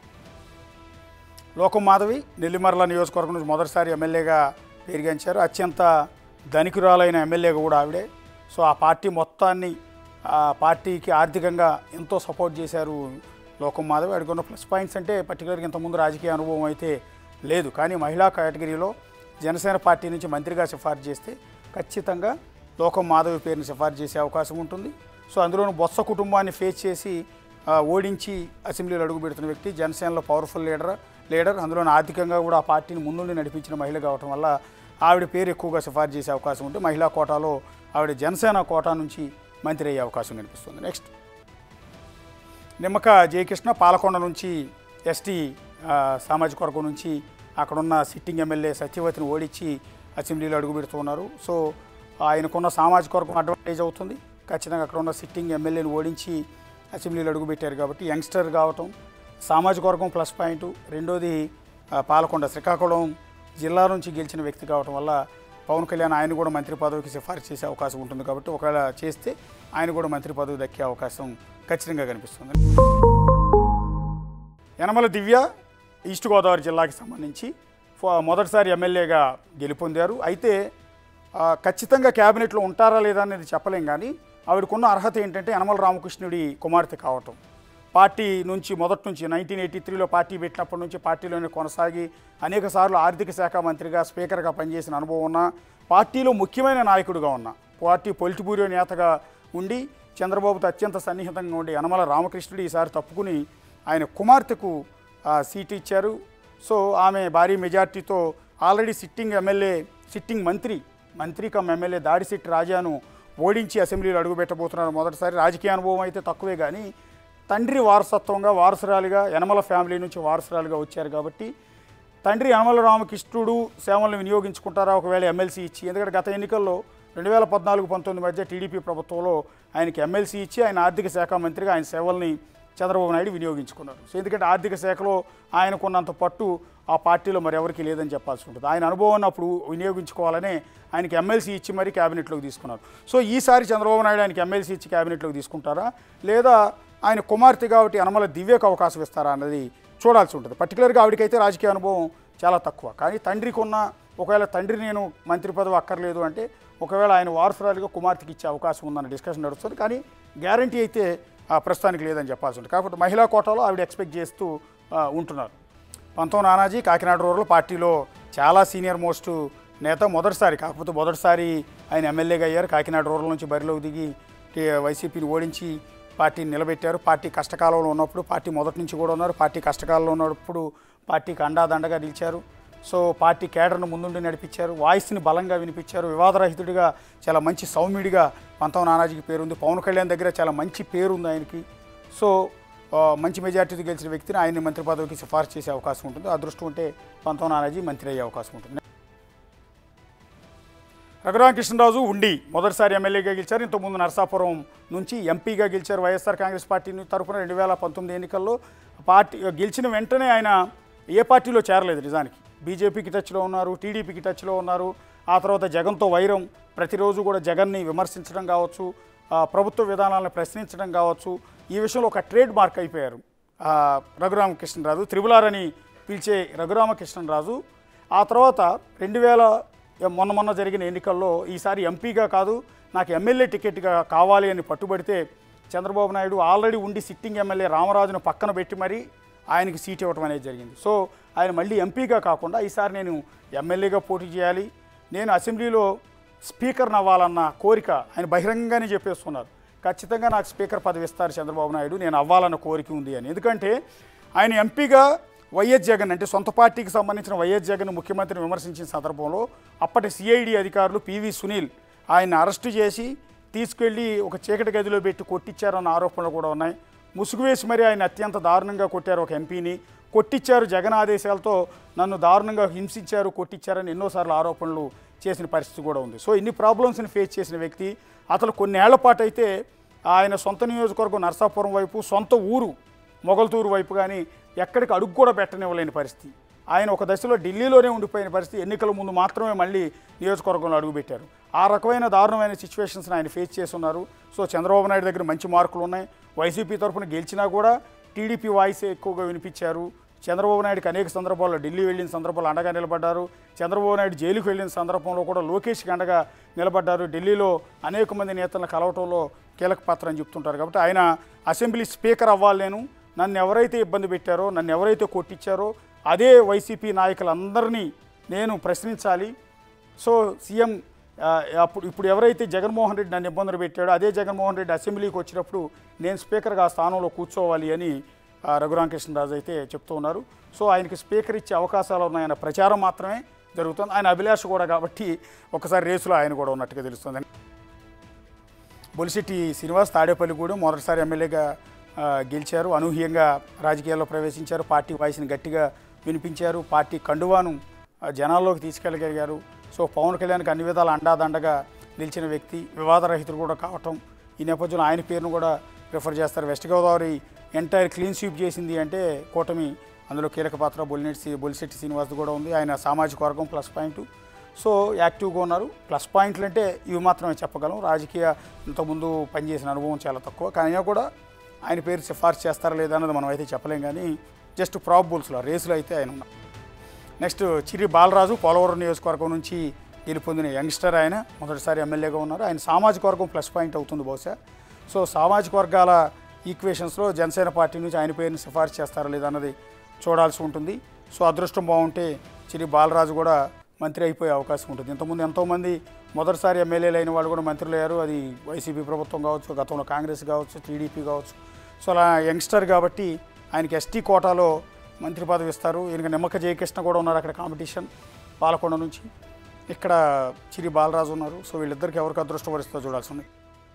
లోకం మాధవి నెల్లిమర్ల నియోజకవర్గం నుంచి మొదటిసారి ఎమ్మెల్యేగా పెరిగించారు అత్యంత ధనికురాలైన ఎమ్మెల్యేగా కూడా ఆవిడే సో ఆ పార్టీ మొత్తాన్ని ఆ పార్టీకి ఆర్థికంగా ఎంతో సపోర్ట్ చేశారు లోకం మాధవి ఆడికి ఉన్న ప్లస్ పాయింట్స్ అంటే పర్టికులర్గా ఇంతకుముందు రాజకీయ అనుభవం అయితే లేదు కానీ మహిళా కేటగిరీలో జనసేన పార్టీ నుంచి మంత్రిగా సిఫార్సు చేస్తే ఖచ్చితంగా లోకం మాధవి పేరుని సిఫార్సు చేసే అవకాశం ఉంటుంది సో అందులోనూ బొత్స కుటుంబాన్ని ఫేస్ చేసి ఆ, ఓడించి అసెంబ్లీలో అడుగు పెడుతున్న వ్యక్తి జనసేనలో పవర్ఫుల్ లీడర్ లీడర్ అందులోనూ ఆర్థికంగా కూడా ఆ పార్టీని ముందుండి నడిపించిన మహిళ కావటం వల్ల ఆవిడ పేరు ఎక్కువగా సిఫార్సు చేసే అవకాశం ఉంటే మహిళా కోటాలో ఆవిడ జనసేన కోటా నుంచి మంత్రి అయ్యే అవకాశం కనిపిస్తుంది నెక్స్ట్ నిమ్మక జయకృష్ణ పాలకొండ నుంచి ఎస్టీ ఆ, సామాజిక వర్గం నుంచి అక్కడున్న సిట్టింగ్ ఎమ్మెల్యే సత్యవతిని ఓడించి అసెంబ్లీలో అడుగు పెడుతున్నారు సో ఆయనకున్న సామాజిక వర్గం అడ్వాంటేజ్ అవుతుంది ఖచ్చితంగా అక్కడ ఉన్న సిట్టింగ్ ఎమ్మెల్యేని ఓడించి అసెంబ్లీలో అడుగుపెట్టారు కాబట్టి యంగ్స్టర్ కావటం సామాజిక వర్గం ప్లస్ పాయింట్ రెండోది ఆ, పాలకొండ శ్రీకాకుళం జిల్లా నుంచి గెలిచిన వ్యక్తి కావటం వల్ల పవన్ కళ్యాణ్ ఆయన కూడా మంత్రి పదవికి సిఫారసు చేసే అవకాశం ఉంటుంది కాబట్టి ఒకవేళ చేస్తే ఆయన కూడా మంత్రి పదవి దక్కే అవకాశం ఖచ్చితంగా కనిపిస్తుంది యనమల దివ్య ఈస్ట్ గోదావరి జిల్లాకి సంబంధించి ఫ- మొదటిసారి ఎమ్మెల్యేగా గెలుపొందారు అయితే ఆ, ఖచ్చితంగా క్యాబినెట్లో ఉంటారా లేదా అనేది చెప్పలేం కానీ ఆవిడకున్న అర్హత ఏంటంటే యనమల రామకృష్ణుడి కుమార్తె కావటం పార్టీ నుంచి మొదటి నుంచి నైన్టీన్ ఎయిటీ త్రీలో పార్టీ పెట్టినప్పటి నుంచి పార్టీలోనే కొనసాగి అనేక సార్లు ఆర్థిక శాఖ మంత్రిగా స్పీకర్గా పనిచేసిన అనుభవం ఉన్న పార్టీలో ముఖ్యమైన నాయకుడిగా ఉన్న పార్టీ పొలిటి బ్యూరో నేతగా ఉండి చంద్రబాబుతో అత్యంత సన్నిహితంగా ఉండి యనమల రామకృష్ణుడు ఈసారి తప్పుకుని ఆయన కుమార్తెకు ఆ, సీటు ఇచ్చారు సో ఆమె భారీ మెజార్టీతో ఆల్రెడీ సిట్టింగ్ ఎమ్మెల్యే సిట్టింగ్ మంత్రి మంత్రి కమ్ ఎమ్మెల్యే దాడిశెట్టి రాజాను ఓడించి అసెంబ్లీలో అడుగుపెట్టబోతున్నారు మొదటిసారి రాజకీయ అనుభవం అయితే తక్కువే కానీ తండ్రి వారసత్వంగా వారసురాలిగా యనమల ఫ్యామిలీ నుంచి వారసురాలుగా వచ్చారు కాబట్టి తండ్రి యనమల రామకృష్ణుడు సేవలను వినియోగించుకుంటారా ఒకవేళ ఎమ్మెల్సీ ఇచ్చి ఎందుకంటే గత ఎన్నికల్లో రెండు వేల పద్నాలుగు పంతొమ్మిది మధ్య టీడీపీ ప్రభుత్వంలో ఆయనకి ఎమ్మెల్సీ ఇచ్చి ఆయన ఆర్థిక శాఖ మంత్రిగా ఆయన సేవల్ని చంద్రబాబు నాయుడు వినియోగించుకున్నారు సో ఎందుకంటే ఆర్థిక శాఖలో ఆయనకున్నంత పట్టు ఆ పార్టీలో మరి ఎవరికి లేదని చెప్పాల్సి ఉంటుంది ఆయన అనుభవాన్ని అప్పుడు వినియోగించుకోవాలనే ఆయనకి ఎమ్మెల్సీ ఇచ్చి మరీ క్యాబినెట్లోకి తీసుకున్నారు సో ఈసారి చంద్రబాబు నాయుడు ఆయనకి ఎమ్మెల్సీ ఇచ్చి క్యాబినెట్లోకి తీసుకుంటారా లేదా ఆయన కుమార్తె కాబట్టి అనమల దివ్యకు అవకాశం ఇస్తారా అన్నది చూడాల్సి ఉంటుంది పర్టికులర్గా ఆవిడకైతే రాజకీయ అనుభవం చాలా తక్కువ కానీ తండ్రికి ఉన్న ఒకవేళ తండ్రి నేను మంత్రి పదవి అక్కర్లేదు అంటే ఒకవేళ ఆయన వారసురాలుగా కుమార్తెకి ఇచ్చే అవకాశం ఉందన్న డిస్కషన్ నడుస్తుంది కానీ గ్యారంటీ అయితే ఆ, ప్రస్తుతానికి లేదని చెప్పాల్సి ఉంటుంది కాకపోతే మహిళా కోటాలో ఆవిడ ఎక్స్పెక్ట్ చేస్తూ ఆ, ఉంటున్నారు పంతం నానాజీ కాకినాడ రూరల్ పార్టీలో చాలా సీనియర్ మోస్ట్ నేత మొదటిసారి కాకపోతే మొదటిసారి ఆయన ఎమ్మెల్యేగా అయ్యారు కాకినాడ రూరల్ నుంచి బరిలోకి దిగి టీ- వైసీపీని ఓడించి పార్టీని నిలబెట్టారు పార్టీ కష్టకాలంలో ఉన్నప్పుడు పార్టీ మొదటి నుంచి కూడా ఉన్నారు పార్టీ కష్టకాలంలో ఉన్నప్పుడు పార్టీకి అండాదండగా నిలిచారు సో పార్టీ కేడర్ను ముందుండి నడిపించారు వాయిస్ని బలంగా వినిపించారు వివాదరహితుడిగా చాలా మంచి సౌమ్యుడిగా పంతం నానాజీకి పేరుంది పవన్ కళ్యాణ్ దగ్గర చాలా మంచి పేరు ఉంది ఆయనకి సో ఆ, మంచి మెజార్టీతో గెలిచిన వ్యక్తిని ఆయన్ని మంత్రి పదవికి సిఫార్సు చేసే అవకాశం ఉంటుంది అదృష్టం ఉంటే పంతం నానాజీ మంత్రి అయ్యే అవకాశం ఉంటుంది రఘురామకృష్ణరాజు ఉండి మొదటిసారి ఎమ్మెల్యేగా గెలిచారు ఇంతకుముందు నరసాపురం నుంచి ఎంపీగా గెలిచారు వైఎస్ఆర్ కాంగ్రెస్ పార్టీ తరఫున రెండు వేల పంతొమ్మిది ఎన్నికల్లో పార్టీ గెలిచిన వెంటనే ఆయన ఏ పార్టీలో చేరలేదు నిజానికి బీజేపీకి టచ్లో ఉన్నారు టీడీపీకి టచ్లో ఉన్నారు ఆ తర్వాత జగన్తో వైరం ప్రతిరోజు కూడా జగన్ని విమర్శించడం కావచ్చు ఆ, ప్రభుత్వ విధానాలను ప్రశ్నించడం కావచ్చు ఈ విషయంలో ఒక ట్రేడ్ మార్క్ అయిపోయారు ఆ, రఘురామకృష్ణరాజు త్రిబులార్ అని పిలిచే రఘురామకృష్ణరాజు ఆ తర్వాత రెండు వేల మొన్న మొన్న జరిగిన ఎన్నికల్లో ఈసారి ఎంపీగా కాదు నాకు ఎమ్మెల్యే టికెట్గా కావాలి అని పట్టుబడితే చంద్రబాబు నాయుడు ఆల్రెడీ ఉండి సిట్టింగ్ ఎమ్మెల్యే రామరాజును పక్కన పెట్టి మరీ ఆయనకి సీట్ ఇవ్వడం అనేది జరిగింది సో ఆయన మళ్ళీ ఎంపీగా కాకుండా ఈసారి నేను ఎమ్మెల్యేగా పోటీ చేయాలి నేను అసెంబ్లీలో స్పీకర్ని అవ్వాలన్న కోరిక ఆయన బహిరంగంగానే చెప్పేస్తున్నారు ఖచ్చితంగా నాకు స్పీకర్ పదవి ఇస్తారు చంద్రబాబు నాయుడు నేను అవ్వాలన్న కోరిక ఉంది అని ఎందుకంటే ఆయన ఎంపీగా వైఎస్ జగన్ అంటే సొంత పార్టీకి సంబంధించిన వైఎస్ జగన్ ముఖ్యమంత్రిని విమర్శించిన సందర్భంలో అప్పటి సిఐడి అధికారులు పివి సునీల్ ఆయన్ని అరెస్టు చేసి తీసుకెళ్ళి ఒక చీకటి గదిలో పెట్టి కొట్టించారన్న ఆరోపణలు కూడా ఉన్నాయి ముసుగు వేసి మరి ఆయన అత్యంత దారుణంగా కొట్టారు ఒక ఎంపీని కొట్టించారు జగన్ ఆదేశాలతో నన్ను దారుణంగా హింసించారు కొట్టించారని ఎన్నోసార్లు ఆరోపణలు చేసిన పరిస్థితి కూడా ఉంది సో ఇన్ని ప్రాబ్లమ్స్ని ఫేస్ చేసిన వ్యక్తి అతను కొన్నేళ్ల పాటు అయితే ఆయన సొంత నియోజకవర్గం నరసాపురం వైపు సొంత ఊరు మొగల్తూరు వైపు కానీ ఎక్కడికి అడుగు కూడా పెట్టనివ్వలేని పరిస్థితి ఆయన ఒక దశలో ఢిల్లీలోనే ఉండిపోయిన పరిస్థితి ఎన్నికల ముందు మాత్రమే మళ్ళీ నియోజకవర్గంలో అడుగుపెట్టారు ఆ రకమైన దారుణమైన సిచ్యువేషన్స్ని ఆయన ఫేస్ చేస్తున్నారు సో చంద్రబాబు నాయుడు దగ్గర మంచి మార్కులు ఉన్నాయి వైసీపీ తరఫున గెలిచినా కూడా టీడీపీ వాయిస్ ఎక్కువగా వినిపించారు చంద్రబాబు నాయుడుకి అనేక సందర్భాల్లో ఢిల్లీ వెళ్ళిన సందర్భాల్లో అండగా నిలబడ్డారు చంద్రబాబు నాయుడు జైలుకు వెళ్ళిన సందర్భంలో కూడా లోకేష్కి అండగా నిలబడ్డారు ఢిల్లీలో అనేక మంది నేతలను కలవటంలో కీలక పాత్ర అని చెప్తుంటారు కాబట్టి ఆయన అసెంబ్లీ స్పీకర్ అవ్వాలి నేను నన్ను ఎవరైతే ఇబ్బంది పెట్టారో నన్ను ఎవరైతే కొట్టించారో అదే వైసీపీ నాయకులందరినీ నేను ప్రశ్నించాలి సో సీఎం ఆ, అప్పుడు ఇప్పుడు ఎవరైతే జగన్మోహన్ రెడ్డి నన్ను ఇబ్బందులు పెట్టాడో అదే జగన్మోహన్ రెడ్డి అసెంబ్లీకి వచ్చినప్పుడు నేను స్పీకర్గా ఆ స్థానంలో కూర్చోవాలి అని ఆ, రఘురామకృష్ణరాజు అయితే చెప్తూ ఉన్నారు సో ఆయనకి స్పీకర్ ఇచ్చే అవకాశాలు ఉన్నాయన్న ప్రచారం మాత్రమే జరుగుతుంది ఆయన అభిలాష కూడా కాబట్టి ఒకసారి రేసులో ఆయన కూడా ఉన్నట్టుగా తెలుస్తుంది బొలిశెట్టి శ్రీనివాస్ తాడేపల్లిగూడెం మొదటిసారి ఎమ్మెల్యేగా ఆ, గెలిచారు అనూహ్యంగా రాజకీయాల్లో ప్రవేశించారు పార్టీ వాయిస్ని గట్టిగా వినిపించారు పార్టీ కండువాను ఆ, జనాల్లోకి తీసుకెళ్ళగలిగారు సో పవన్ కళ్యాణ్కి అన్ని విధాల అండాదండగా నిలిచిన వ్యక్తి వివాదరహితుడు కూడా కావటం ఈ నేపథ్యంలో ఆయన పేరును కూడా ప్రిఫర్ చేస్తారు West Godavari entire clean sweep చేసింది అంటే కూటమి అందులో కీలక పాత్ర బొలినెట్టి బొలిశెట్టి శ్రీనివాస్ కూడా ఉంది ఆయన సామాజిక వర్గం ప్లస్ పాయింట్ సో యాక్టివ్గా ఉన్నారు ప్లస్ పాయింట్లు అంటే ఇవి మాత్రమే చెప్పగలం రాజకీయ ఇంతకుముందు పనిచేసిన అనుభవం చాలా తక్కువ కానీ అయినా కూడా ఆయన పేరు సిఫార్సు చేస్తారా లేదా అన్నది మనం అయితే చెప్పలేం కానీ జస్ట్ ప్రాబుల్స్లో రేసులో అయితే ఆయన ఉన్నారు నెక్స్ట్ చిరి బాలరాజు పోలవరం నియోజకవర్గం నుంచి గెలుపొందిన యంగ్స్టర్ ఆయన మొదటిసారి ఎమ్మెల్యేగా ఉన్నారు ఆయన సామాజిక వర్గం ప్లస్ పాయింట్ అవుతుంది బహుశా సో సామాజిక వర్గాల ఈక్వేషన్స్లో జనసేన పార్టీ నుంచి ఆయన పేరుని సిఫార్సు చేస్తారా లేదా అన్నది చూడాల్సి ఉంటుంది సో అదృష్టం బాగుంటే చిరి బాలరాజు కూడా మంత్రి అయిపోయే అవకాశం ఉంటుంది ఇంతకుముందు ఎంతోమంది మొదటిసారి ఎమ్మెల్యేలు అయిన వాళ్ళు కూడా మంత్రులు అయ్యారు అది వైసీపీ ప్రభుత్వం కావచ్చు గతంలో కాంగ్రెస్ కావచ్చు టీడీపీ కావచ్చు సో అలా యంగ్స్టర్ కాబట్టి ఆయనకి ఎస్టీ కోటాలో మంత్రి పదవి ఇస్తారు ఈయనకి నిమ్మక జయకృష్ణ కూడా ఉన్నారు అక్కడ కాంపిటీషన్ పాలకొండ నుంచి ఇక్కడ చిరి బాలరాజు ఉన్నారు సో వీళ్ళిద్దరికి ఎవరికి అదృష్టం వరిస్తుందో చూడాల్సి ఉంది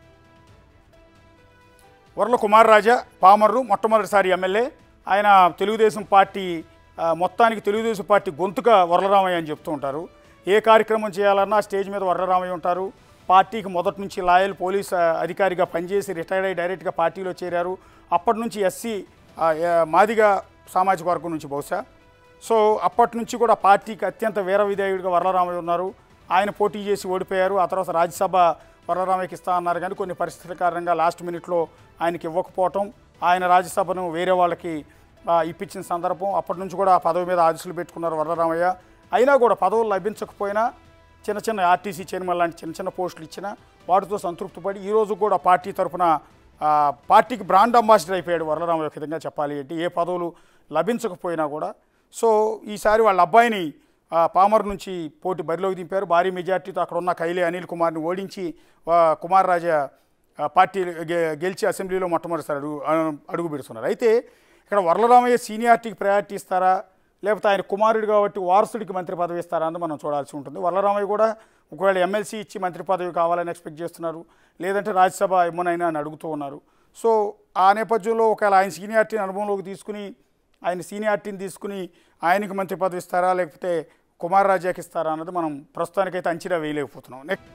వర్ల కుమార్ రాజా పామర్రు మొట్టమొదటిసారి ఎమ్మెల్యే ఆయన తెలుగుదేశం పార్టీ ఆ, మొత్తానికి తెలుగుదేశం పార్టీ గొంతుగా వరలరామయ్య అని చెప్తూ ఉంటారు ఏ కార్యక్రమం చేయాలన్నా స్టేజ్ మీద వరలరామయ్య ఉంటారు పార్టీకి మొదటి నుంచి లాయల్ పోలీస్ ఆ, అధికారిగా పనిచేసి రిటైర్డ్ అయ్యి డైరెక్ట్గా పార్టీలో చేరారు అప్పటి నుంచి ఎస్సీ ఆ, ఏ- మాదిగా సామాజిక వర్గం నుంచి బహుశా సో అప్పటి నుంచి కూడా పార్టీకి అత్యంత వీర విధేయుడిగా వరలరామయ్య ఉన్నారు ఆయన పోటీ చేసి ఓడిపోయారు ఆ తర్వాత రాజ్యసభ వరలరామయ్యకి ఇస్తా అన్నారు కానీ కొన్ని పరిస్థితుల కారణంగా లాస్ట్ మినిట్లో ఆయనకి ఇవ్వకపోవటం ఆయన రాజ్యసభను వేరే వాళ్ళకి ఆ, ఇప్పించిన సందర్భం అప్పటి నుంచి కూడా ఆ పదవి మీద ఆశలు పెట్టుకున్నారు వరలరామయ్య అయినా కూడా పదవులు లభించకపోయినా చిన్న చిన్న ఆర్టీసీ చైర్మన్ లాంటి చిన్న చిన్న పోస్టులు ఇచ్చిన వాటితో సంతృప్తిపడి ఈరోజు కూడా పార్టీ తరఫున ఆ, పార్టీకి బ్రాండ్ అంబాసిడర్ అయిపోయాడు వరలరామయ్య ఒక విధంగా చెప్పాలి అంటే ఏ పదవులు లభించకపోయినా కూడా సో ఈసారి వాళ్ళ అబ్బాయిని ఆ, పామర్ నుంచి పోటీ బరిలోకి దింపారు భారీ మెజార్టీతో అక్కడ ఉన్న కైలే అనిల్ కుమార్ని ఓడించి ఆ, కుమార్ రాజా ఆ, పార్టీ గె- గెలిచి అసెంబ్లీలో మొట్టమొదటిసారి అడుగు అ- అడుగు పెడుతున్నారు అయితే ఇక్కడ వరలరామయ్య సీనియారిటీకి ప్రయారిటీ ఇస్తారా లేకపోతే ఆయన కుమారుడు కాబట్టి వారసుడికి మంత్రి పదవి ఇస్తారా అని మనం చూడాల్సి ఉంటుంది వరలరామయ్య కూడా ఒకవేళ ఎమ్మెల్సీ ఇచ్చి మంత్రి పదవి కావాలని ఎక్స్పెక్ట్ చేస్తున్నారు లేదంటే రాజ్యసభ ఇమ్మనైనా అని అడుగుతూ ఉన్నారు సో ఆ నేపథ్యంలో ఒకవేళ ఆయన సీనియారిటీని అనుభవంలోకి తీసుకుని ఆయన సీనియారిటీని తీసుకుని ఆయనకి మంత్రి పదవి ఇస్తారా లేకపోతే కుమార్ రాజాకి ఇస్తారా అన్నది మనం ప్రస్తుతానికైతే అంచనా వేయలేకపోతున్నాం నెక్స్ట్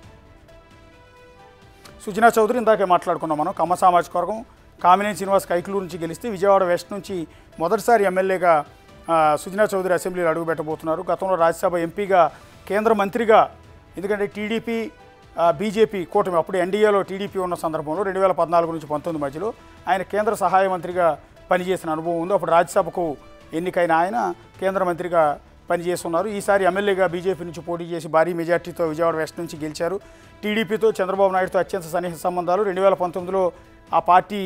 సుజనా చౌదరి ఇందాకే మాట్లాడుకున్నాం మనం కమ్మ సామాజిక వర్గం కామినేని శ్రీనివాస్ కైకులూరు నుంచి గెలిస్తే విజయవాడ వెస్ట్ నుంచి మొదటిసారి ఎమ్మెల్యేగా ఆ, సుజనా చౌదరి అసెంబ్లీలో అడుగుపెట్టబోతున్నారు గతంలో రాజ్యసభ ఎంపీగా కేంద్ర మంత్రిగా ఎందుకంటే టీడీపీ ఆ, బీజేపీ కూటమి అప్పుడు ఎన్డీఏలో టీడీపీ ఉన్న సందర్భంలో రెండు వేల పద్నాలుగు నుంచి పంతొమ్మిది మధ్యలో ఆయన కేంద్ర సహాయ మంత్రిగా పనిచేసిన అనుభవం ఉంది అప్పుడు రాజ్యసభకు ఎన్నికైన ఆయన కేంద్ర మంత్రిగా పనిచేస్తున్నారు ఈసారి ఎమ్మెల్యేగా బీజేపీ నుంచి పోటీ చేసి భారీ మెజార్టీతో విజయవాడ వెస్ట్ నుంచి గెలిచారు టీడీపీతో చంద్రబాబు నాయుడుతో అత్యంత సన్నిహిత సంబంధాలు రెండు వేల పంతొమ్మిదిలో ఆ పార్టీ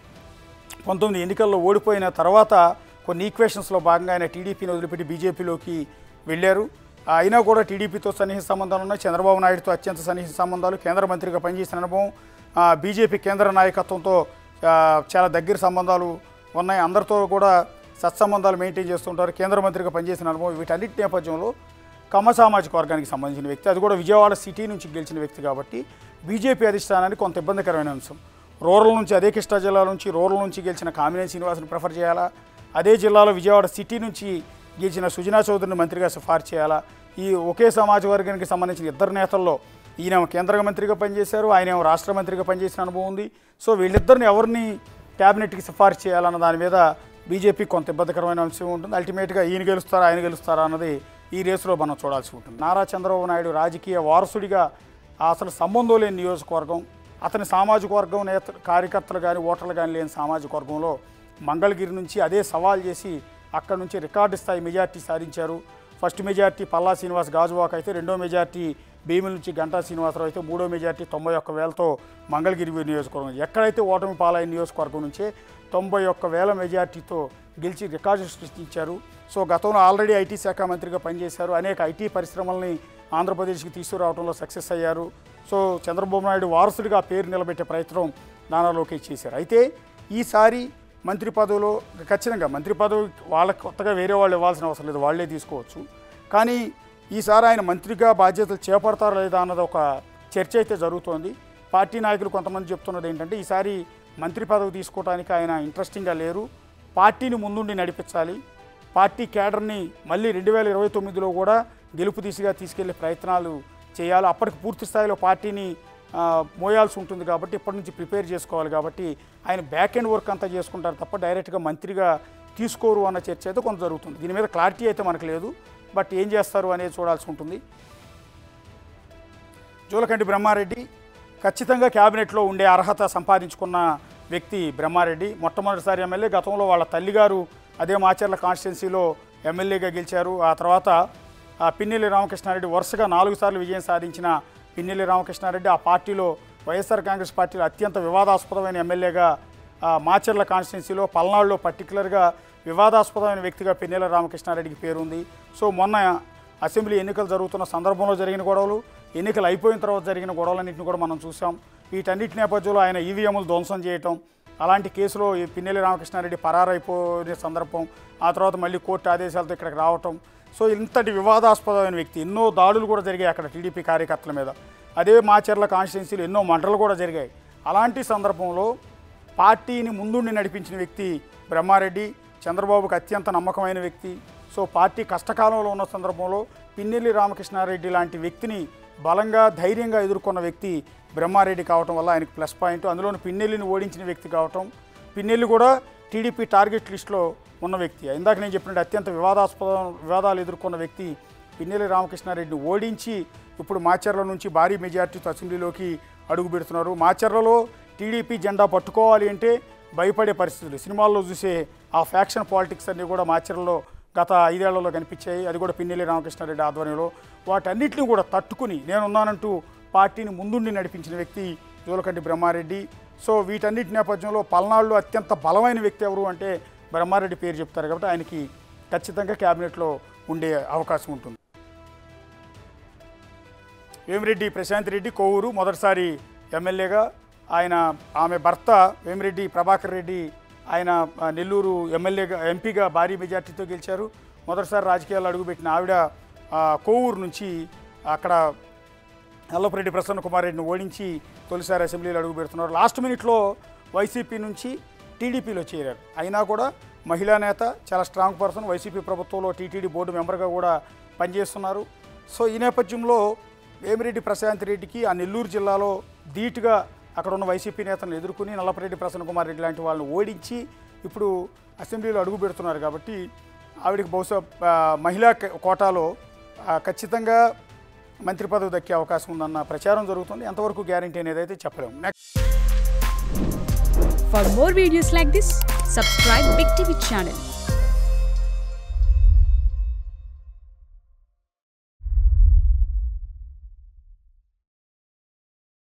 పంతొమ్మిది ఎన్నికల్లో ఓడిపోయిన తర్వాత కొన్ని ఈక్వేషన్స్లో భాగంగా ఆయన టీడీపీని వదిలిపెట్టి బీజేపీలోకి వెళ్ళారు అయినా కూడా టీడీపీతో సన్నిహిత సంబంధాలు ఉన్నాయి చంద్రబాబు నాయుడుతో అత్యంత సన్నిహిత సంబంధాలు కేంద్ర మంత్రిగా పనిచేసిన అనుభవం ఆ, బీజేపీ కేంద్ర నాయకత్వంతో ఆ, చాలా దగ్గర సంబంధాలు ఉన్నాయి అందరితో కూడా సత్సంబంధాలు మెయింటైన్ చేస్తుంటారు కేంద్ర మంత్రిగా పనిచేసిన అనుభవం వీటన్నిటి నేపథ్యంలో కమ్మ సామాజిక వర్గానికి సంబంధించిన వ్యక్తి అది కూడా విజయవాడ సిటీ నుంచి గెలిచిన వ్యక్తి కాబట్టి బీజేపీ అధిష్టానానికి కొంత ఇబ్బందికరమైన అంశం రూరల్ నుంచి అదే కృష్ణా జిల్లా నుంచి రూరల్ నుంచి గెలిచిన కామినేని శ్రీనివాస్ని ప్రిఫర్ చేయాలా అదే జిల్లాలో విజయవాడ సిటీ నుంచి గెలిచిన సుజనా చౌదరిని మంత్రిగా సిఫార్సు చేయాలా ఈ ఒకే సమాజ వర్గానికి సంబంధించిన ఇద్దరు నేతల్లో ఈయన కేంద్ర మంత్రిగా పనిచేశారు ఆయన ఏమో రాష్ట్ర మంత్రిగా పనిచేసిన అనుభవం ఉంది సో వీళ్ళిద్దరిని ఎవరిని క్యాబినెట్కి సిఫార్సు చేయాలన్న దాని మీద బీజేపీ కొంత ఇబ్బందికరమైన అంశం ఉంటుంది అల్టిమేట్గా ఈయన గెలుస్తారా ఆయన గెలుస్తారా అన్నది ఈ రేసులో మనం చూడాల్సి ఉంటుంది నారా చంద్రబాబు నాయుడు రాజకీయ వారసుడిగా అసలు సంబంధం లేని నియోజకవర్గం అతని సామాజిక వర్గం నేత కార్యకర్తలు కానీ ఓటర్లు కానీ లేని సామాజిక వర్గంలో మంగళగిరి నుంచి అదే సవాల్ చేసి అక్కడ నుంచి రికార్డు స్థాయి మెజార్టీ సాధించారు ఫస్ట్ మెజార్టీ పల్లా శ్రీనివాస్ గాజువాక్ అయితే రెండో మెజార్టీ భీముల నుంచి గంటా శ్రీనివాసరావు అయితే మూడో మెజార్టీ తొంభై ఒక్క వేలతో మంగళగిరి నియోజకవర్గం ఎక్కడైతే ఓటమి పాలైన నియోజకవర్గం నుంచే తొంభై ఒక్క వేల మెజార్టీతో గెలిచి రికార్డు సృష్టించారు సో గతంలో ఆల్రెడీ ఐటీ శాఖ మంత్రిగా పనిచేశారు అనేక ఐటీ పరిశ్రమల్ని ఆంధ్రప్రదేశ్కి తీసుకురావడంలో సక్సెస్ అయ్యారు సో చంద్రబాబు నాయుడు వారసుడిగా పేరు నిలబెట్టే ప్రయత్నం నానా లోకేష్ చేశారు అయితే ఈసారి మంత్రి పదవిలో ఖచ్చితంగా మంత్రి పదవి వాళ్ళకి కొత్తగా వేరే వాళ్ళు ఇవ్వాల్సిన అవసరం లేదు వాళ్ళే తీసుకోవచ్చు కానీ ఈసారి ఆయన మంత్రిగా బాధ్యతలు చేపడతారా లేదా అన్నది ఒక చర్చ అయితే జరుగుతోంది పార్టీ నాయకులు కొంతమంది చెప్తున్నది ఏంటంటే ఈసారి మంత్రి పదవి తీసుకోవడానికి ఆయన ఇంట్రెస్టింగ్గా లేరు పార్టీని ముందుండి నడిపించాలి పార్టీ కేడర్ని మళ్ళీ రెండు వేల ఇరవై తొమ్మిదిలో కూడా గెలుపు దిశగా తీసుకెళ్లే ప్రయత్నాలు చేయాలి అప్పటికి పూర్తి స్థాయిలో పార్టీని ఆ, మోయాల్సి ఉంటుంది కాబట్టి ఇప్పటి నుంచి ప్రిపేర్ చేసుకోవాలి కాబట్టి ఆయన బ్యాక్ ఎండ్ వర్క్ అంతా చేసుకుంటారు తప్ప డైరెక్ట్గా మంత్రిగా తీసుకోరు అన్న చర్చ అయితే కొంత జరుగుతుంది దీని మీద క్లారిటీ అయితే మనకు లేదు బట్ ఏం చేస్తారు అనేది చూడాల్సి ఉంటుంది జూలకంటి బ్రహ్మారెడ్డి ఖచ్చితంగా క్యాబినెట్లో ఉండే అర్హత సంపాదించుకున్న వ్యక్తి బ్రహ్మారెడ్డి మొట్టమొదటిసారి ఎమ్మెల్యే గతంలో వాళ్ళ తల్లిగారు అదే మాచర్ల కాన్స్టిట్యున్సీలో ఎమ్మెల్యేగా గెలిచారు ఆ తర్వాత ఆ పిన్నెల్లి రామకృష్ణారెడ్డి వరుసగా నాలుగు సార్లు విజయం సాధించిన పిన్నెల్లి రామకృష్ణారెడ్డి ఆ పార్టీలో వైఎస్ఆర్ కాంగ్రెస్ పార్టీలో అత్యంత వివాదాస్పదమైన ఎమ్మెల్యేగా ఆ మాచర్ల కాన్స్టిట్యున్సీలో పల్నాడులో పర్టికులర్గా వివాదాస్పదమైన వ్యక్తిగా పిన్నెల రామకృష్ణారెడ్డికి పేరుంది సో మొన్న అసెంబ్లీ ఎన్నికలు జరుగుతున్న సందర్భంలో జరిగిన గొడవలు ఎన్నికలు అయిపోయిన తర్వాత జరిగిన గొడవలన్నింటిని కూడా మనం చూసాం వీటన్నిటి నేపథ్యంలో ఆయన ఈవీఎంలు ధ్వంసం చేయటం అలాంటి కేసులో ఈ పిన్నెల్లి రామకృష్ణారెడ్డి పరారైపోయిన సందర్భం ఆ తర్వాత మళ్ళీ కోర్టు ఆదేశాలతో ఇక్కడికి రావటం సో ఇంతటి వివాదాస్పదమైన వ్యక్తి ఎన్నో దాడులు కూడా జరిగాయి అక్కడ టీడీపీ కార్యకర్తల మీద అదే మాచర్ల కాన్స్టిట్యున్సీలో ఎన్నో మంటలు కూడా జరిగాయి అలాంటి సందర్భంలో పార్టీని ముందుండి నడిపించిన వ్యక్తి బ్రహ్మారెడ్డి చంద్రబాబుకు అత్యంత నమ్మకమైన వ్యక్తి సో పార్టీ కష్టకాలంలో ఉన్న సందర్భంలో పిన్నెల్లి రామకృష్ణారెడ్డి లాంటి వ్యక్తిని బలంగా ధైర్యంగా ఎదుర్కొన్న వ్యక్తి బ్రహ్మారెడ్డి కావటం వల్ల ఆయనకు ప్లస్ పాయింట్ అందులోని పిన్నెల్లిని ఓడించిన వ్యక్తి కావటం పిన్నెల్లి కూడా టీడీపీ టార్గెట్ లిస్టులో ఉన్న వ్యక్తి ఇందాక నేను చెప్పినట్టు అత్యంత వివాదాస్పద వివాదాలు ఎదుర్కొన్న వ్యక్తి పిన్నెల్లి రామకృష్ణారెడ్డిని ఓడించి ఇప్పుడు మాచర్ల నుంచి భారీ మెజార్టీతో అసెంబ్లీలోకి అడుగు పెడుతున్నారు మాచర్లలో టీడీపీ జెండా పట్టుకోవాలి అంటే భయపడే పరిస్థితులు సినిమాల్లో చూసే ఆ ఫ్యాక్షన్ పాలిటిక్స్ అన్నీ కూడా మాచర్లలో గత ఐదేళ్లలో కనిపించాయి అది కూడా పిన్నెల్లి రామకృష్ణారెడ్డి ఆధ్వర్యంలో వాటన్నిటిని కూడా తట్టుకుని నేనున్నానంటూ పార్టీని ముందుండి నడిపించిన వ్యక్తి జోలకంటి బ్రహ్మారెడ్డి సో వీటన్నిటి నేపథ్యంలో పల్నాడులో అత్యంత బలమైన వ్యక్తి ఎవరు అంటే బ్రహ్మారెడ్డి పేరు చెప్తారు కాబట్టి ఆయనకి ఖచ్చితంగా క్యాబినెట్లో ఉండే అవకాశం ఉంటుంది వేమిరెడ్డి ప్రశాంత్ రెడ్డి కోవూరు మొదటిసారి ఎమ్మెల్యేగా ఆయన ఆమె భర్త వేమిరెడ్డి ప్రభాకర్ రెడ్డి ఆయన ఆ, నెల్లూరు ఎమ్మెల్యేగా ఎంపీగా భారీ మెజార్టీతో గెలిచారు మొదటిసారి రాజకీయాల్లో అడుగుపెట్టిన ఆవిడ ఆ, కోవూరు నుంచి అక్కడ నల్లపురెడ్డి ప్రసన్న కుమార్ రెడ్డిని ఓడించి తొలిసారి అసెంబ్లీలో అడుగు పెడుతున్నారు లాస్ట్ మినిట్లో వైసీపీ నుంచి టీడీపీలో చేరారు అయినా కూడా మహిళా నేత చాలా స్ట్రాంగ్ పర్సన్ వైసీపీ ప్రభుత్వంలో టీటీడీ బోర్డు మెంబర్గా కూడా పనిచేస్తున్నారు సో ఈ నేపథ్యంలో వేమిరెడ్డి ప్రశాంత్ రెడ్డికి ఆ నెల్లూరు జిల్లాలో ధీటుగా అక్కడ ఉన్న వైసీపీ నేతలను ఎదుర్కొని నల్లపరెడ్డి ప్రసన్న కుమార్ రెడ్డి లాంటి వాళ్ళని ఓడించి ఇప్పుడు అసెంబ్లీలో అడుగు పెడుతున్నారు కాబట్టి ఆవిడకి బహుశా ఆ, మహిళా క- కోటాలో ఆ, ఖచ్చితంగా మంత్రి పదవి దక్కే అవకాశం ఉందన్న ప్రచారం జరుగుతుంది ఎంతవరకు గ్యారంటీ అనేది అయితే చెప్పలేము next For more videos like this, subscribe Big TV channel